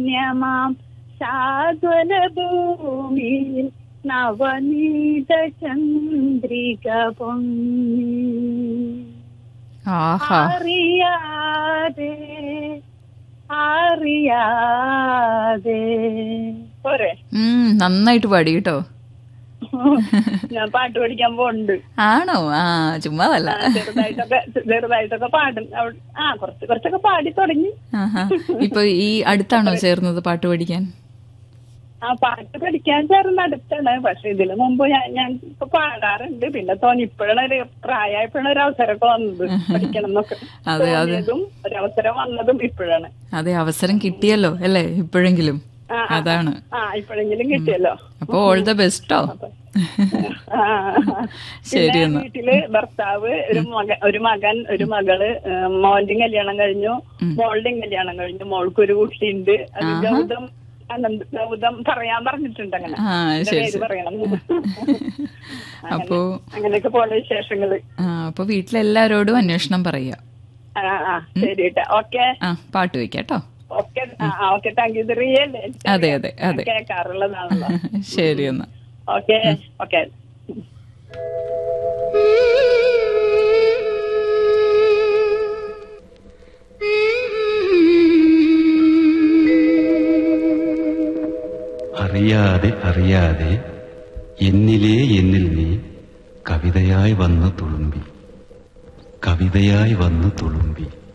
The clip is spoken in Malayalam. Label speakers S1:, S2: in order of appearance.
S1: പുണ്യമാം സാധ്വന ഭൂമിയിൽ നവനീത ചന്ദ്രിക പൊങ്ങി
S2: ആഹാ
S1: അറിയാതെ അറിയാതെ പോരെ
S2: ഉം നന്നായിട്ട് പാടി കേട്ടോ
S1: ഞാൻ പാട്ട് പഠിക്കാൻ പോകുന്നുണ്ട്
S2: ആണോ ആ ചുമ്മാതല്ല
S1: ആ, ചെറുതായിട്ടൊക്കെ ചെറുതായിട്ടൊക്കെ പാടും അവിടെ- ആ കുറച്ച് കുറച്ചൊക്കെ പാടി തുടങ്ങി
S2: ആഹാ ഇപ്പൊ ഈ അടുത്താണോ ചേർന്നത് പാട്ട് പഠിക്കാൻ
S1: ആ പാട്ട് പഠിക്കാൻ ചേർന്ന് അടുത്താണ് പക്ഷെ ഇതിനു മുമ്പ് ഞാൻ ഞാൻ ഇപ്പൊ പാടാറുണ്ട് പിന്നെ തോന്നി ഇപ്പോഴാണ് ഒരു പ്രായമായപ്പോഴാണ് ഒരു അവസരമൊക്കെ വന്നത് പഠിക്കണം എന്നൊക്കെ
S2: അതെ, അതെ.
S1: തോന്നിയതും ഒരവസരം വന്നതും ഇപ്പോഴാണ്
S2: അതെ അവസരം കിട്ടിയല്ലോ അല്ലേ ഇപ്പോഴെങ്കിലും
S1: ആ, ആ.
S2: അതാണ്
S1: ആ ഇപ്പോഴെങ്കിലും കിട്ടിയല്ലോ
S2: അപ്പൊ ഓൾ ദ ബെസ്റ്റോ
S1: ആ.
S2: ശരി
S1: പിന്നെ
S2: എന്നാ.
S1: വീട്ടില് ഭർത്താവ് ഒരു മകൻ ഒരു മകൻ ഒരു മകള് ഏഹ്, മോന്റെയും കല്യാണം കഴിഞ്ഞു മോളുടെയും കല്യാണം കഴിഞ്ഞു മോൾക്ക് ഒരു കുട്ടിയുണ്ട് അത് ഗൗതം അനന്ത് ഗൗതം പറയാൻ പറഞ്ഞിട്ടുണ്ട് അങ്ങനെ
S2: ആ
S1: എന്റെ
S2: ശരി
S1: പേര്
S2: ശരി
S1: പറയണം
S2: അപ്പോ
S1: അങ്ങനെയൊക്കെ പോലെ വിശേഷങ്ങള്
S2: ആ അപ്പൊ വീട്ടിലെല്ലാരോടും അന്വേഷണം പറയാ
S1: ആ ആ ശരി കേട്ടോ ഓക്കെ
S2: ആ പാട്ട് വെക്കാട്ടോ
S1: ഓക്കെ ആ ഓക്കെ താങ്ക് യു ഇത് റിയൽ
S2: അതെ, അതെ, അതെ.
S1: കേൾക്കാറുള്ളതാണല്ലോ
S2: ശരി എന്നാ
S1: ഓക്കെ ഓക്കെ
S3: അറിയാതെ അറിയാതെ എന്നിലേ എന്നിൽ നീ കവിതയായി വന്നു തുളുമ്പി കവിതയായി വന്നു തുളുമ്പി